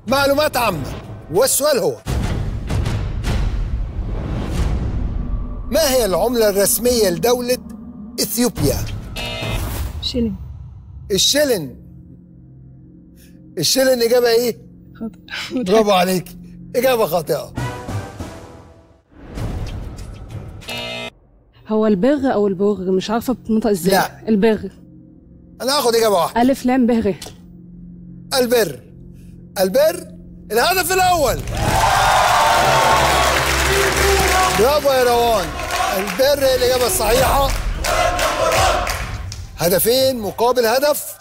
معلومات عامة والسؤال هو ما هي العملة الرسمية لدولة إثيوبيا؟ شيلين الشلن الشلن إجابة إيه؟ خاطر برافو عليك إجابة خاطئة هو البغ او البغ مش عارفه بتنطق ازاي لا. البغ أنا هاخد إجابة واحدة الف لام ب ر البر البر الهدف الأول برافو يا روان البر هي الإجابة الصحيحة هدفين مقابل هدف